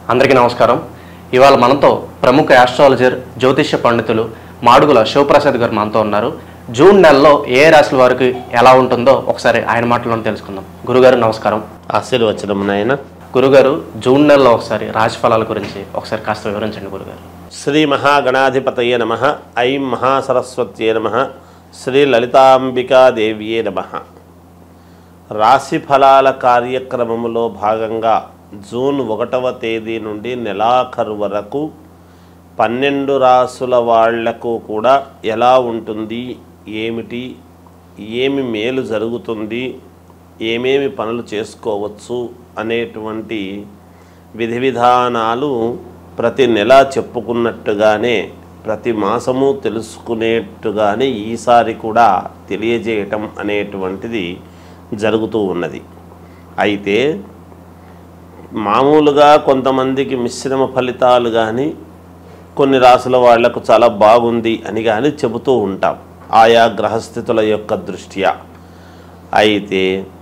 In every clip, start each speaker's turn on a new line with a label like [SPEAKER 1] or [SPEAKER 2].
[SPEAKER 1] అందరికీ నమస్కారం ఇవాళ మనతో ప్రముఖ ఆస్ట్రాలజర్ జ్యోతిష్య పండితులు మాడుగుల శివప్రసాద్ గారు మనతో ఉన్నారు జూన్ నెలలో ఏ రాశుల వారికి ఎలా ఉంటుందో ఒకసారి ఆయన మాటలను తెలుసుకుందాం గురుగారు నమస్కారం
[SPEAKER 2] ఆశీర్వచనం నాయన
[SPEAKER 1] గురుగారు జూన్ నెలలో ఒకసారి రాశి ఫలాల గురించి ఒకసారి కాస్త వివరించండి గురుగారు
[SPEAKER 2] శ్రీ మహాగణాధిపతయే నమ ఐం మహాసరస్వత్యే నమ శ్రీ లలితాంబికాదేవియే నమ రాశి ఫలాల కార్యక్రమములో భాగంగా జూన్ ఒకటవ తేదీ నుండి నెలాఖరు వరకు పన్నెండు రాసుల వాళ్లకు కూడా ఎలా ఉంటుంది ఏమిటి ఏమి మేలు జరుగుతుంది ఏమేమి పనులు చేసుకోవచ్చు అనేటువంటి విధి విధానాలు ప్రతి నెల చెప్పుకున్నట్టుగానే ప్రతి మాసము తెలుసుకునేట్టుగానే ఈసారి కూడా తెలియజేయటం అనేటువంటిది జరుగుతూ ఉన్నది అయితే మామూలుగా కొంతమందికి మిశ్రమ ఫలితాలు కానీ కొన్ని రాసుల వాళ్లకు చాలా బాగుంది అని కానీ చెబుతూ ఉంటాం ఆయా గ్రహస్థితుల యొక్క దృష్ట్యా అయితే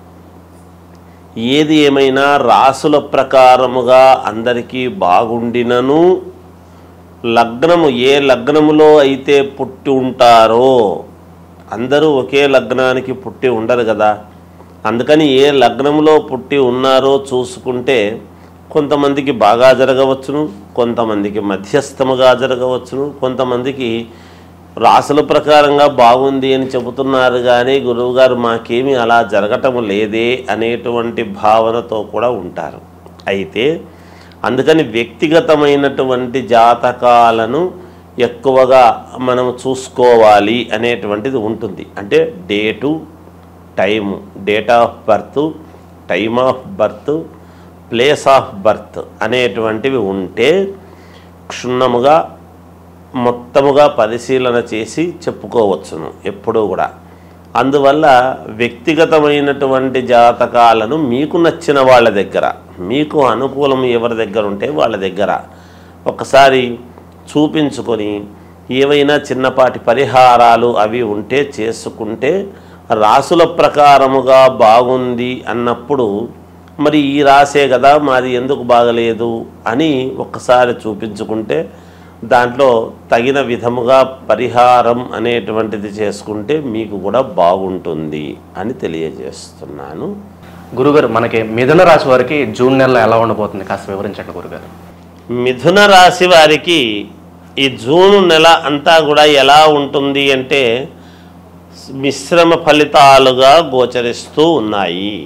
[SPEAKER 2] ఏది ఏమైనా రాసుల ప్రకారముగా అందరికీ బాగుండినను లగ్నము ఏ లగ్నములో అయితే పుట్టి ఉంటారో అందరూ ఒకే లగ్నానికి పుట్టి ఉండరు కదా అందుకని ఏ లగ్నములో పుట్టి ఉన్నారో చూసుకుంటే కొంతమందికి బాగా జరగవచ్చును కొంతమందికి మధ్యస్థముగా జరగవచ్చును కొంతమందికి రాసుల ప్రకారంగా బాగుంది అని చెబుతున్నారు కానీ గురువుగారు మాకేమీ అలా జరగటం లేదే అనేటువంటి భావనతో కూడా ఉంటారు అయితే అందుకని వ్యక్తిగతమైనటువంటి జాతకాలను ఎక్కువగా మనం చూసుకోవాలి అనేటువంటిది ఉంటుంది అంటే date time date of birth time of birth place of birth అనేటువంటివి ఉంటే క్షుణ్ణముగా మొత్తముగా పరిశీలన చేసి చెప్పుకోవచ్చును ఎప్పుడూ కూడా అందువల్ల వ్యక్తిగతమైనటువంటి జాతకాలను మీకు నచ్చిన వాళ్ళ దగ్గర మీకు అనుకూలం ఎవరి దగ్గర ఉంటే వాళ్ళ దగ్గర ఒకసారి చూపించుకొని ఏవైనా చిన్నపాటి పరిహారాలు అవి ఉంటే చేసుకుంటే రాసుల ప్రకారముగా బాగుంది అన్నప్పుడు మరి ఈ రాసే కదా మాది ఎందుకు బాగలేదు అని ఒక్కసారి చూపించుకుంటే దాంట్లో తగిన విధముగా పరిహారం అనేటువంటిది చేసుకుంటే మీకు కూడా బాగుంటుంది అని తెలియజేస్తున్నాను
[SPEAKER 1] గురుగారు మనకి మిథున రాశి వారికి జూన్ నెలలో ఎలా ఉండబోతుంది కాస్త వివరించండి గురుగారు
[SPEAKER 2] మిథున రాశి వారికి ఈ జూన్ నెల అంతా కూడా ఎలా ఉంటుంది అంటే మిశ్రమ ఫలితాలుగా గోచరిస్తూ ఉన్నాయి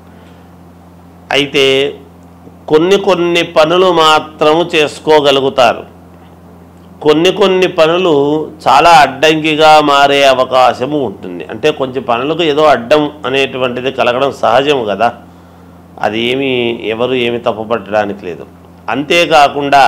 [SPEAKER 2] అయితే కొన్ని కొన్ని పనులు మాత్రము చేసుకోగలుగుతారు కొన్ని కొన్ని పనులు చాలా అడ్డంకిగా మారే అవకాశము ఉంటుంది అంటే కొంచెం పనులకు ఏదో అడ్డం అనేటువంటిది కలగడం సహజం కదా అది ఏమి ఎవరు ఏమి తప్పుపట్టడానికి లేదు అంతేకాకుండా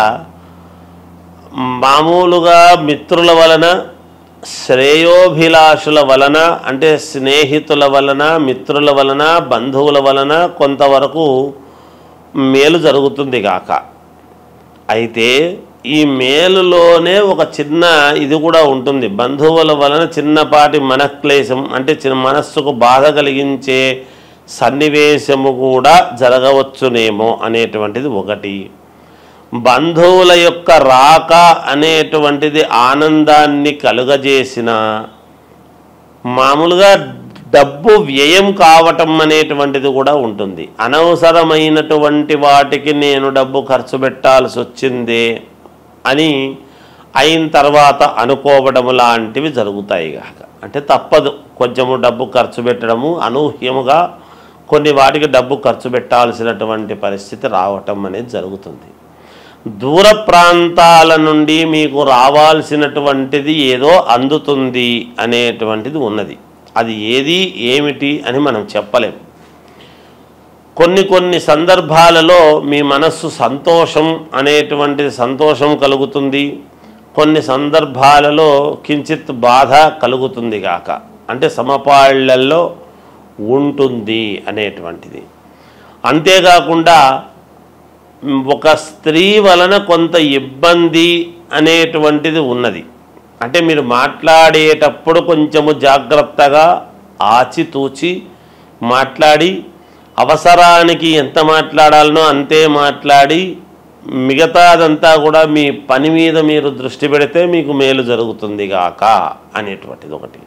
[SPEAKER 2] మామూలుగా మిత్రుల వలన శ్రేయోభిలాషుల వలన అంటే స్నేహితుల వలన మిత్రుల వలన బంధువుల వలన కొంతవరకు మేలు జరుగుతుంది గాక అయితే ఈ మేలులోనే ఒక చిన్న ఇది కూడా ఉంటుంది బంధువుల వలన చిన్నపాటి మనక్లేశం అంటే చిన్న మనస్సుకు బాధ కలిగించే సన్నివేశము కూడా జరగవచ్చునేమో అనేటువంటిది ఒకటి బంధువుల యొక్క రాక అనేటువంటిది ఆనందాన్ని కలుగజేసిన మామూలుగా డబ్బు వ్యయం కావటం అనేటువంటిది కూడా ఉంటుంది అనవసరమైనటువంటి వాటికి నేను డబ్బు ఖర్చు పెట్టాల్సి వచ్చిందే అని అయిన తర్వాత అనుకోవడం లాంటివి జరుగుతాయి కాక అంటే తప్పదు కొంచెము డబ్బు ఖర్చు పెట్టడము అనూహ్యముగా కొన్ని వాటికి డబ్బు ఖర్చు పెట్టాల్సినటువంటి పరిస్థితి రావటం అనేది జరుగుతుంది దూర ప్రాంతాల నుండి మీకు రావాల్సినటువంటిది ఏదో అందుతుంది అనేటువంటిది ఉన్నది అది ఏది ఏమిటి అని మనం చెప్పలేం కొన్ని కొన్ని సందర్భాలలో మీ మనస్సు సంతోషం అనేటువంటిది సంతోషం కలుగుతుంది కొన్ని సందర్భాలలో కించిత్ బాధ కలుగుతుంది గాక అంటే సమపాళ్లలో ఉంటుంది అనేటువంటిది అంతేకాకుండా ఒక స్త్రీ వలన కొంత ఇబ్బంది అనేటువంటిది ఉన్నది అంటే మీరు మాట్లాడేటప్పుడు కొంచెము జాగ్రత్తగా ఆచితూచి మాట్లాడి అవసరానికి ఎంత మాట్లాడాలనో అంతే మాట్లాడి మిగతాదంతా కూడా మీ పని మీద మీరు దృష్టి పెడితే మీకు మేలు జరుగుతుంది గాక అనేటువంటిది ఒకటి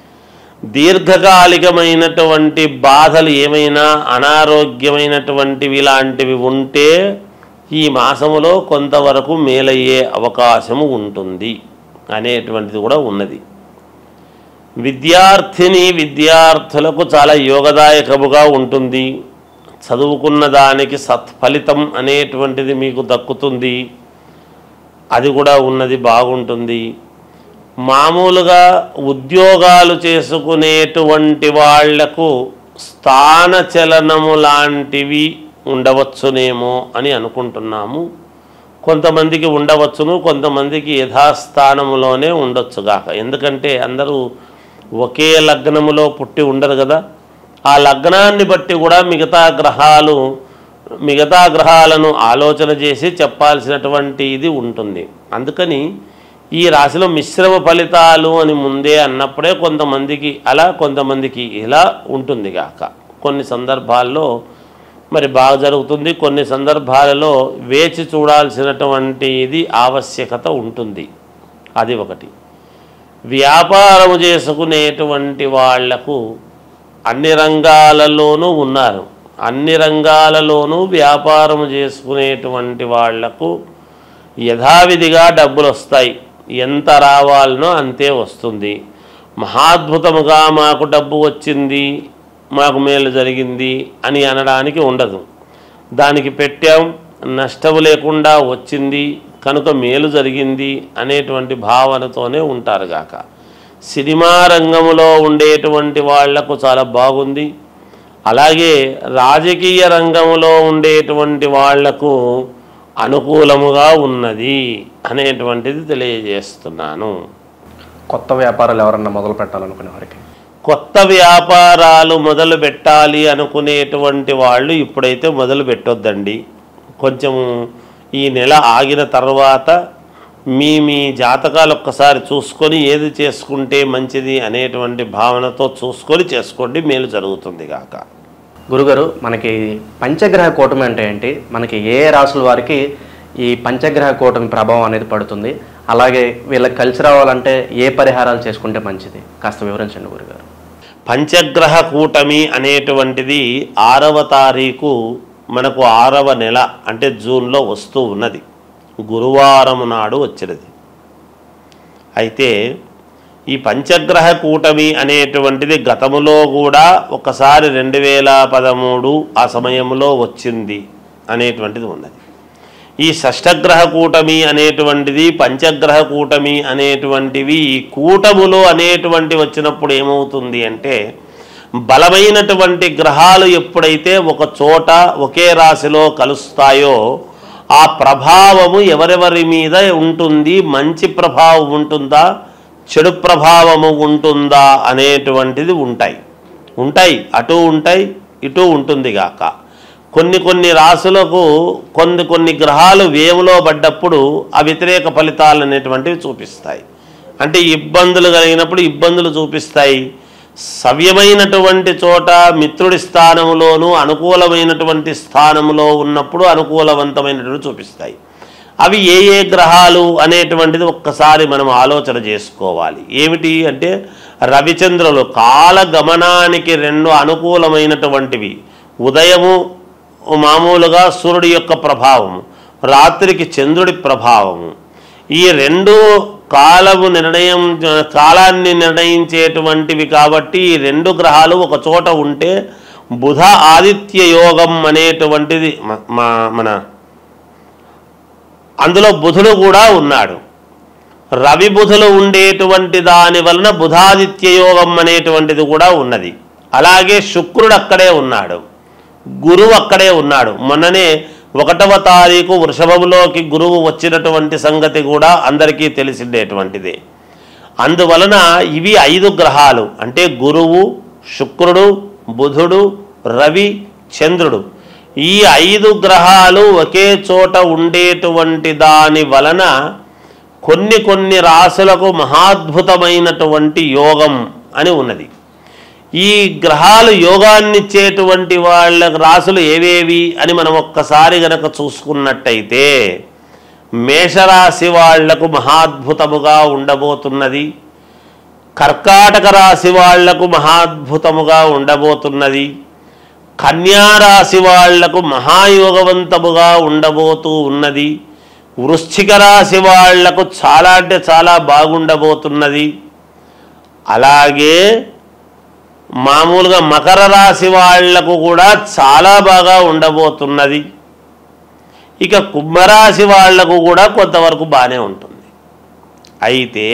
[SPEAKER 2] దీర్ఘకాలికమైనటువంటి బాధలు ఏమైనా అనారోగ్యమైనటువంటివి లాంటివి ఉంటే ఈ మాసములో కొంతవరకు మేలయ్యే అవకాశము ఉంటుంది అనేటువంటిది కూడా ఉన్నది విద్యార్థిని విద్యార్థులకు చాలా యోగదాయకముగా ఉంటుంది చదువుకున్న దానికి సత్ఫలితం అనేటువంటిది మీకు దక్కుతుంది అది కూడా ఉన్నది బాగుంటుంది మామూలుగా ఉద్యోగాలు చేసుకునేటువంటి వాళ్లకు స్థానచలనము లాంటివి ఉండవచ్చునేమో అని అనుకుంటున్నాము కొంతమందికి ఉండవచ్చును కొంతమందికి యథాస్థానములోనే ఉండొచ్చుగాక ఎందుకంటే అందరూ ఒకే లగ్నములో పుట్టి ఉండరు కదా ఆ లగ్నాన్ని బట్టి కూడా మిగతా గ్రహాలు మిగతా గ్రహాలను ఆలోచన చేసి చెప్పాల్సినటువంటి ఇది ఉంటుంది అందుకని ఈ రాశిలో మిశ్రమ ఫలితాలు అని ముందే అన్నప్పుడే కొంతమందికి అలా కొంతమందికి ఇలా ఉంటుంది గాక కొన్ని సందర్భాల్లో మరి బాగా జరుగుతుంది కొన్ని సందర్భాలలో వేచి చూడాల్సినటువంటి ఇది ఆవశ్యకత ఉంటుంది అది ఒకటి వ్యాపారము చేసుకునేటువంటి వాళ్లకు అన్ని రంగాలలోనూ ఉన్నారు అన్ని రంగాలలోనూ వ్యాపారము చేసుకునేటువంటి వాళ్లకు యథావిధిగా డబ్బులు వస్తాయి ఎంత రావాలనో అంతే వస్తుంది మహాద్భుతముగా మాకు డబ్బు వచ్చింది మాకు మేలు జరిగింది అని అనడానికి ఉండదు దానికి పెట్టాం నష్టము లేకుండా వచ్చింది కనుక మేలు జరిగింది అనేటువంటి భావనతోనే ఉంటారు గాక సినిమా రంగంలో ఉండేటువంటి వాళ్లకు చాలా బాగుంది అలాగే రాజకీయ రంగంలో ఉండేటువంటి వాళ్లకు అనుకూలముగా ఉన్నది అనేటువంటిది తెలియజేస్తున్నాను
[SPEAKER 1] కొత్త వ్యాపారాలు ఎవరన్నా మొదలు పెట్టాలనుకునే వారికి
[SPEAKER 2] కొత్త వ్యాపారాలు మొదలు పెట్టాలి అనుకునేటువంటి వాళ్ళు ఇప్పుడైతే మొదలు పెట్టొద్దండి కొంచెం ఈ నెల ఆగిన తర్వాత మీ మీ జాతకాలు ఒక్కసారి చూసుకొని ఏది చేసుకుంటే మంచిది అనేటువంటి భావనతో చూసుకొని చేసుకోండి మేలు జరుగుతుంది కాక
[SPEAKER 1] గురుగారు మనకి పంచగ్రహ కూటమి అంటే ఏంటి మనకి ఏ రాసుల వారికి ఈ పంచగ్రహ కూటమి ప్రభావం అనేది పడుతుంది అలాగే వీళ్ళకి కలిసి రావాలంటే ఏ పరిహారాలు చేసుకుంటే మంచిది కాస్త వివరించండి గురుగారు
[SPEAKER 2] పంచగ్రహ కూటమి అనేటువంటిది ఆరవ తారీఖు మనకు ఆరవ నెల అంటే జూన్లో వస్తూ ఉన్నది గురువారం నాడు వచ్చినది అయితే ఈ పంచగ్రహ కూటమి అనేటువంటిది గతములో కూడా ఒకసారి రెండు వేల పదమూడు ఆ సమయంలో వచ్చింది అనేటువంటిది ఉన్నది ఈ షష్టగ్రహ కూటమి అనేటువంటిది పంచగ్రహ కూటమి అనేటువంటివి ఈ కూటములు అనేటువంటి వచ్చినప్పుడు ఏమవుతుంది అంటే బలమైనటువంటి గ్రహాలు ఎప్పుడైతే ఒక చోట ఒకే రాశిలో కలుస్తాయో ఆ ప్రభావము ఎవరెవరి మీద ఉంటుంది మంచి ప్రభావం ఉంటుందా చెడు ప్రభావము ఉంటుందా అనేటువంటిది ఉంటాయి ఉంటాయి అటు ఉంటాయి ఇటు ఉంటుంది గాక కొన్ని కొన్ని రాసులకు కొన్ని కొన్ని గ్రహాలు వేములో పడ్డప్పుడు ఆ వ్యతిరేక ఫలితాలు అనేటువంటివి చూపిస్తాయి అంటే ఇబ్బందులు కలిగినప్పుడు ఇబ్బందులు చూపిస్తాయి సవ్యమైనటువంటి చోట మిత్రుడి స్థానములోను అనుకూలమైనటువంటి స్థానములో ఉన్నప్పుడు అనుకూలవంతమైనటువంటి చూపిస్తాయి అవి ఏ ఏ గ్రహాలు అనేటువంటిది ఒక్కసారి మనం ఆలోచన చేసుకోవాలి ఏమిటి అంటే రవిచంద్రులు కాలగమనానికి రెండు అనుకూలమైనటువంటివి ఉదయము మామూలుగా సూర్యుడి యొక్క ప్రభావము రాత్రికి చంద్రుడి ప్రభావము ఈ రెండు కాలము నిర్ణయం కాలాన్ని నిర్ణయించేటువంటివి కాబట్టి ఈ రెండు గ్రహాలు ఒక చోట ఉంటే బుధ ఆదిత్య యోగం అనేటువంటిది మ- మా- మన అందులో బుధుడు కూడా ఉన్నాడు రవి బుధులు ఉండేటువంటి దాని వలన బుధాదిత్య యోగం అనేటువంటిది కూడా ఉన్నది అలాగే శుక్రుడు అక్కడే ఉన్నాడు గురువు అక్కడే ఉన్నాడు మొన్ననే ఒకటవ తారీఖు వృషభంలోకి గురువు వచ్చినటువంటి సంగతి కూడా అందరికీ తెలిసిండేటువంటిదే అందువలన ఇవి ఐదు గ్రహాలు అంటే గురువు శుక్రుడు బుధుడు రవి చంద్రుడు ఈ ఐదు గ్రహాలు ఒకే చోట ఉండేటువంటి దాని వలన కొన్ని కొన్ని రాసులకు మహాద్భుతమైనటువంటి యోగం అని ఉన్నది ఈ గ్రహాలు యోగాన్నిచ్చేటువంటి వాళ్ళ రాసులు ఏవేవి అని మనం ఒక్కసారి గనక చూసుకున్నట్టయితే మేషరాశి వాళ్లకు మహాద్భుతముగా ఉండబోతున్నది కర్కాటక రాశి వాళ్లకు మహాద్భుతముగా ఉండబోతున్నది కన్యా రాశి వాళ్లకు మహాయోగవంతముగా ఉండబోతూ ఉన్నది వృశ్చిక రాశి వాళ్లకు చాలా అంటే చాలా బాగుండబోతున్నది అలాగే మామూలుగా మకర రాశి వాళ్లకు కూడా చాలా బాగా ఉండబోతున్నది ఇక కుంభరాశి వాళ్లకు కూడా కొంతవరకు బాగానే ఉంటుంది అయితే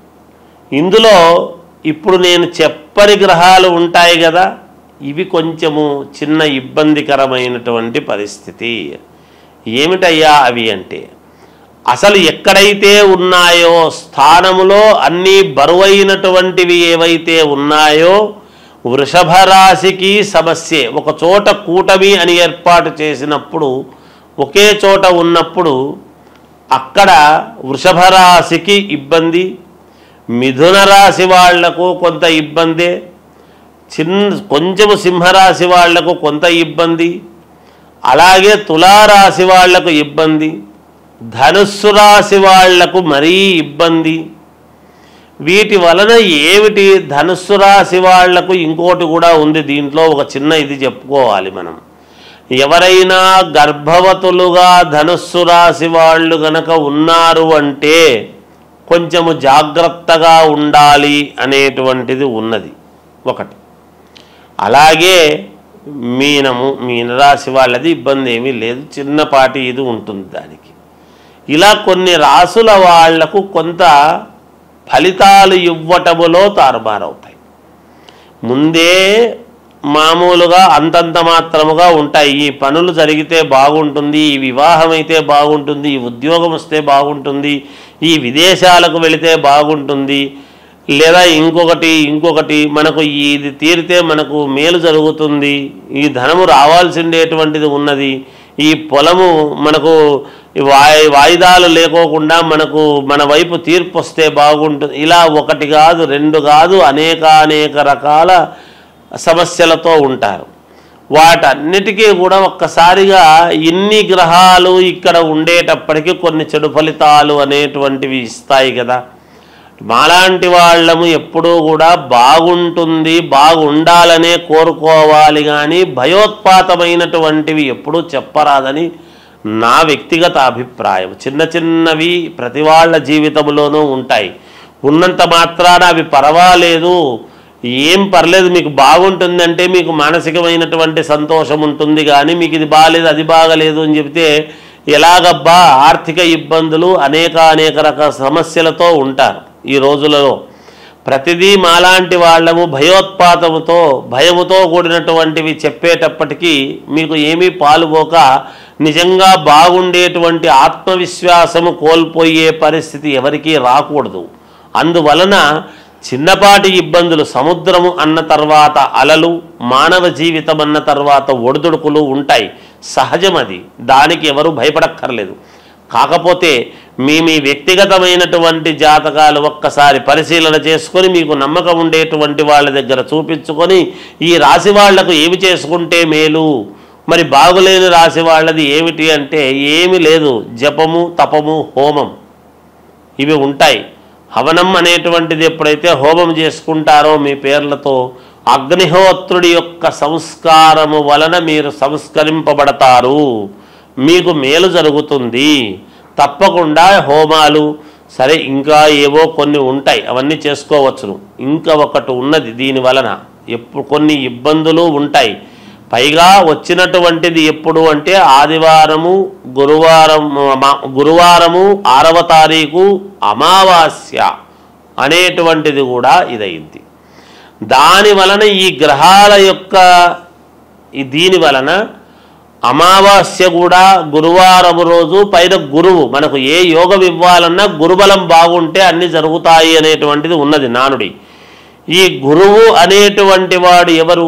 [SPEAKER 2] ఇందులో ఇప్పుడు నేను చెప్పని గ్రహాలు ఉంటాయి కదా ఇవి కొంచెము చిన్న ఇబ్బందికరమైనటువంటి పరిస్థితి ఏమిటయ్యా అవి అంటే అసలు ఎక్కడైతే ఉన్నాయో స్థానములో అన్నీ బరువైనటువంటివి ఏవైతే ఉన్నాయో వృషభ రాశికి సమస్యే ఒక చోట కూటమి అని ఏర్పాటు చేసినప్పుడు ఒకే చోట ఉన్నప్పుడు అక్కడ వృషభ రాశికి ఇబ్బంది మిథున రాశి వాళ్లకు కొంత ఇబ్బందే చిన్న కొంచెము సింహరాశి వాళ్లకు కొంత ఇబ్బంది అలాగే తులారాశి వాళ్లకు ఇబ్బంది ధనుస్సు రాశి వాళ్లకు మరీ ఇబ్బంది వీటి వలన ఏమిటి ధనుస్సు రాశి వాళ్లకు ఇంకోటి కూడా ఉంది దీంట్లో ఒక చిన్న ఇది చెప్పుకోవాలి మనం ఎవరైనా గర్భవతులుగా ధనుస్సు రాశి వాళ్ళు గనక ఉన్నారు అంటే కొంచెము జాగ్రత్తగా ఉండాలి అనేటువంటిది ఉన్నది ఒకటి అలాగే మీనము మీనరాశి వాళ్ళది ఇబ్బంది ఏమీ లేదు చిన్నపాటి ఇది ఉంటుంది దానికి ఇలా కొన్ని రాసుల వాళ్లకు కొంత ఫలితాలు ఇవ్వటములో తారుమారవుతాయి ముందే మామూలుగా అంతంత మాత్రముగా ఉంటాయి ఈ పనులు జరిగితే బాగుంటుంది ఈ వివాహం అయితే బాగుంటుంది ఈ ఉద్యోగం వస్తే బాగుంటుంది ఈ విదేశాలకు వెళితే బాగుంటుంది లేదా ఇంకొకటి ఇంకొకటి మనకు ఇది తీరితే మనకు మేలు జరుగుతుంది ఈ ధనము రావాల్సిండేటువంటిది ఉన్నది ఈ పొలము మనకు వాయి వాయిదాలు లేకోకుండా మనకు మన వైపు తీర్పు వస్తే బాగుంటుంది ఇలా ఒకటి కాదు రెండు కాదు అనేక అనేక రకాల సమస్యలతో ఉంటారు వాటన్నిటికీ కూడా ఒక్కసారిగా ఇన్ని గ్రహాలు ఇక్కడ ఉండేటప్పటికీ కొన్ని చెడు ఫలితాలు అనేటువంటివి ఇస్తాయి కదా మాలాంటి వాళ్ళము ఎప్పుడూ కూడా బాగుంటుంది బాగుండాలనే కోరుకోవాలి కానీ భయోత్పాతమైనటువంటివి ఎప్పుడూ చెప్పరాదని నా వ్యక్తిగత అభిప్రాయం చిన్న చిన్నవి ప్రతి వాళ్ళ జీవితంలోనూ ఉంటాయి ఉన్నంత మాత్రాన అవి పర్వాలేదు ఏం పర్లేదు మీకు బాగుంటుందంటే మీకు మానసికమైనటువంటి సంతోషం ఉంటుంది కానీ మీకు ఇది బాగాలేదు అది బాగలేదు అని చెప్తే ఎలాగబ్బా ఆర్థిక ఇబ్బందులు అనేక అనేక రకాల సమస్యలతో ఉంటారు ఈ రోజులలో ప్రతిదీ మాలాంటి వాళ్ళము భయోత్పాతముతో భయముతో కూడినటువంటివి చెప్పేటప్పటికీ మీకు ఏమీ పాలుపోక నిజంగా బాగుండేటువంటి ఆత్మవిశ్వాసము కోల్పోయే పరిస్థితి ఎవరికీ రాకూడదు అందువలన చిన్నపాటి ఇబ్బందులు సముద్రము అన్న తర్వాత అలలు మానవ జీవితం అన్న తర్వాత ఒడిదుడుకులు ఉంటాయి సహజం అది దానికి ఎవరు భయపడక్కర్లేదు కాకపోతే మీ మీ వ్యక్తిగతమైనటువంటి జాతకాలు ఒక్కసారి పరిశీలన చేసుకొని మీకు నమ్మకం ఉండేటువంటి వాళ్ళ దగ్గర చూపించుకొని ఈ రాశి వాళ్లకు ఏమి చేసుకుంటే మేలు మరి బాగులేని రాశి వాళ్ళది ఏమిటి అంటే ఏమి లేదు జపము తపము హోమం ఇవి ఉంటాయి హవనం అనేటువంటిది ఎప్పుడైతే హోమం చేసుకుంటారో మీ పేర్లతో అగ్నిహోత్రుడి యొక్క సంస్కారము వలన మీరు సంస్కరింపబడతారు మీకు మేలు జరుగుతుంది తప్పకుండా హోమాలు సరే ఇంకా ఏవో కొన్ని ఉంటాయి అవన్నీ చేసుకోవచ్చును ఇంకా ఒకటి ఉన్నది దీని వలన ఎప్పుడు కొన్ని ఇబ్బందులు ఉంటాయి పైగా వచ్చినటువంటిది ఎప్పుడు అంటే ఆదివారము గురువారం మా- గురువారము ఆరవ తారీఖు అమావాస్య అనేటువంటిది కూడా ఇదైంది దాని వలన ఈ గ్రహాల యొక్క ఈ దీని వలన అమావాస్య కూడా గురువారం రోజు పైన గురువు మనకు ఏ యోగం ఇవ్వాలన్నా గురుబలం బాగుంటే అన్ని జరుగుతాయి అనేటువంటిది ఉన్నది నానుడి ఈ గురువు అనేటువంటి వాడు ఎవరు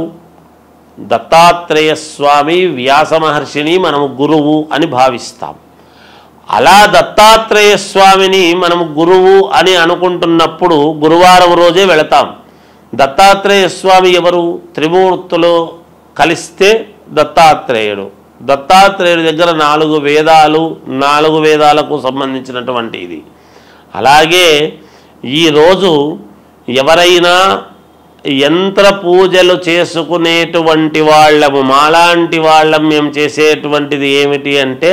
[SPEAKER 2] దత్తాత్రేయ స్వామి వ్యాస మహర్షిని మనము గురువు అని భావిస్తాం అలా దత్తాత్రేయ స్వామిని మనము గురువు అని అనుకుంటున్నప్పుడు గురువారం రోజే వెళతాం దత్తాత్రేయ స్వామి ఎవరు త్రిమూర్తులు కలిస్తే దత్తాత్రేయుడు దత్తాత్రేయుడి దగ్గర నాలుగు వేదాలు నాలుగు వేదాలకు సంబంధించినటువంటి ఇది అలాగే ఈరోజు ఎవరైనా యంత్ర పూజలు చేసుకునేటువంటి వాళ్ళము మాలాంటి వాళ్ళం మేము చేసేటువంటిది ఏమిటి అంటే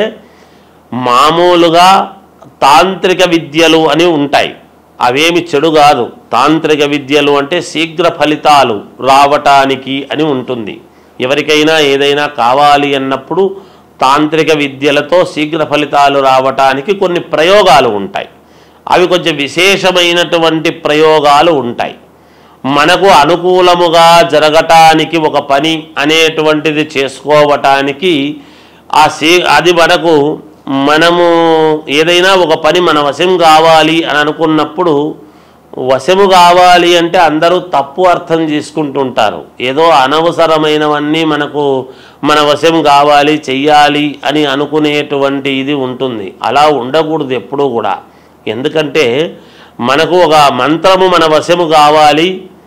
[SPEAKER 2] మామూలుగా తాంత్రిక విద్యలు అని ఉంటాయి అవేమి చెడు కాదు తాంత్రిక విద్యలు అంటే శీఘ్ర ఫలితాలు రావటానికి అని ఉంటుంది ఎవరికైనా ఏదైనా కావాలి అన్నప్పుడు తాంత్రిక విద్యలతో శీఘ్ర ఫలితాలు రావటానికి కొన్ని ప్రయోగాలు ఉంటాయి అవి కొంచెం విశేషమైనటువంటి ప్రయోగాలు ఉంటాయి మనకు అనుకూలముగా జరగటానికి ఒక పని అనేటువంటిది చేసుకోవటానికి ఆ సీ అది మనకు మనము ఏదైనా ఒక పని మన వశం కావాలి అని అనుకున్నప్పుడు వశము కావాలి అంటే అందరూ తప్పు అర్థం చేసుకుంటుంటారు ఏదో అనవసరమైనవన్నీ మనకు మన వశం కావాలి చెయ్యాలి అని అనుకునేటువంటి ఇది ఉంటుంది అలా ఉండకూడదు ఎప్పుడూ కూడా ఎందుకంటే మనకు ఒక మంత్రము మన వశము కావాలి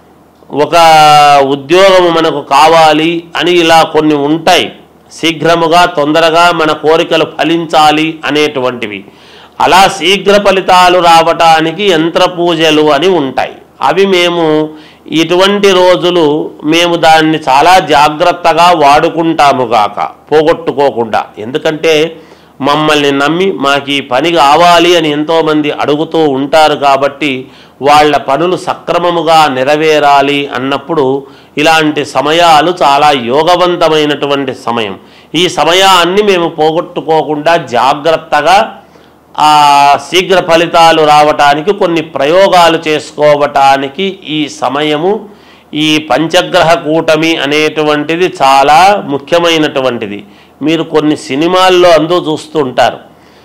[SPEAKER 2] ఒక ఉద్యోగము మనకు కావాలి అని ఇలా కొన్ని ఉంటాయి శీఘ్రముగా తొందరగా మన కోరికలు ఫలించాలి అనేటువంటివి అలా శీఘ్ర ఫలితాలు రావటానికి యంత్ర పూజలు అని ఉంటాయి అవి మేము ఇటువంటి రోజులు మేము దాన్ని చాలా జాగ్రత్తగా వాడుకుంటాము గాక పోగొట్టుకోకుండా ఎందుకంటే మమ్మల్ని నమ్మి మాకు ఈ పని కావాలి అని ఎంతోమంది అడుగుతూ ఉంటారు కాబట్టి వాళ్ళ పనులు సక్రమముగా నెరవేరాలి అన్నప్పుడు ఇలాంటి సమయాలు చాలా యోగవంతమైనటువంటి సమయం ఈ సమయాన్ని మేము పోగొట్టుకోకుండా జాగ్రత్తగా ఆ శీఘ్ర ఫలితాలు రావటానికి కొన్ని ప్రయోగాలు చేసుకోవటానికి ఈ సమయము ఈ పంచగ్రహ కూటమి అనేటువంటిది చాలా ముఖ్యమైనటువంటిది మీరు కొన్ని సినిమాల్లో అందు చూస్తుంటారు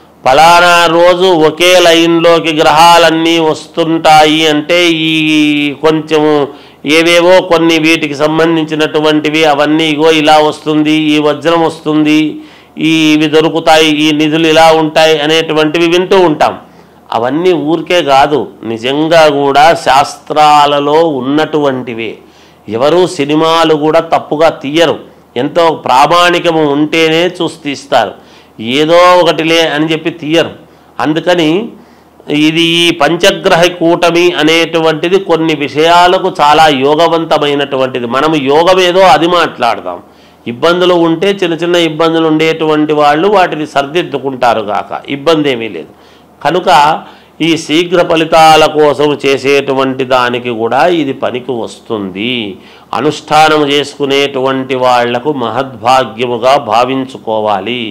[SPEAKER 2] ఫలానా రోజు ఒకే లైన్లోకి గ్రహాలన్నీ వస్తుంటాయి అంటే ఈ కొంచెము ఏవేవో కొన్ని వీటికి సంబంధించినటువంటివి అవన్నీ ఇగో ఇలా వస్తుంది ఈ వజ్రం వస్తుంది ఈ ఇవి దొరుకుతాయి ఈ నిధులు ఇలా ఉంటాయి అనేటువంటివి వింటూ ఉంటాం అవన్నీ ఊరికే కాదు నిజంగా కూడా శాస్త్రాలలో ఉన్నటువంటివే ఎవరు సినిమాలు కూడా తప్పుగా తీయరు ఎంతో ప్రామాణికము ఉంటేనే చూసి తీస్తారు ఏదో ఒకటిలే అని చెప్పి తీయరు అందుకని ఇది ఈ పంచగ్రహ కూటమి అనేటువంటిది కొన్ని విషయాలకు చాలా యోగవంతమైనటువంటిది మనము యోగం ఏదో అది మాట్లాడదాం ఇబ్బందులు ఉంటే చిన్న చిన్న ఇబ్బందులు ఉండేటువంటి వాళ్ళు వాటిని సర్దిద్దుకుంటారు గాక ఇబ్బంది ఏమీ లేదు కనుక ఈ శీఘ్ర ఫలితాల కోసం చేసేటువంటి దానికి కూడా ఇది పనికి వస్తుంది అనుష్ఠానం చేసుకునేటువంటి వాళ్లకు మహద్భాగ్యముగా భావించుకోవాలి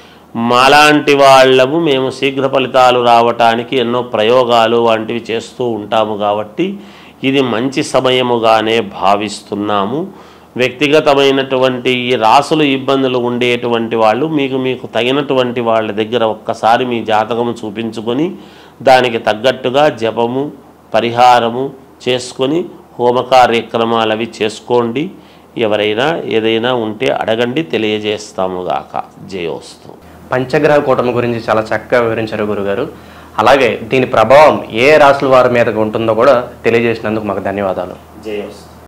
[SPEAKER 2] మాలాంటి వాళ్ళము మేము శీఘ్ర ఫలితాలు రావటానికి ఎన్నో ప్రయోగాలు వంటివి చేస్తూ ఉంటాము కాబట్టి ఇది మంచి సమయముగానే భావిస్తున్నాము వ్యక్తిగతమైనటువంటి ఈ రాసులు ఇబ్బందులు ఉండేటువంటి వాళ్ళు మీకు మీకు తగినటువంటి వాళ్ళ దగ్గర ఒక్కసారి మీ జాతకము చూపించుకొని దానికి తగ్గట్టుగా జపము పరిహారము చేసుకొని హోమ కార్యక్రమాలు అవి చేసుకోండి ఎవరైనా ఏదైనా ఉంటే అడగండి తెలియజేస్తాము గాక జయోస్తు
[SPEAKER 1] పంచగ్రహ కూటమి గురించి చాలా చక్కగా వివరించారు గురుగారు అలాగే దీని ప్రభావం ఏ రాసుల వారి మీద ఉంటుందో కూడా తెలియజేసినందుకు మాకు ధన్యవాదాలు
[SPEAKER 2] జయోస్తు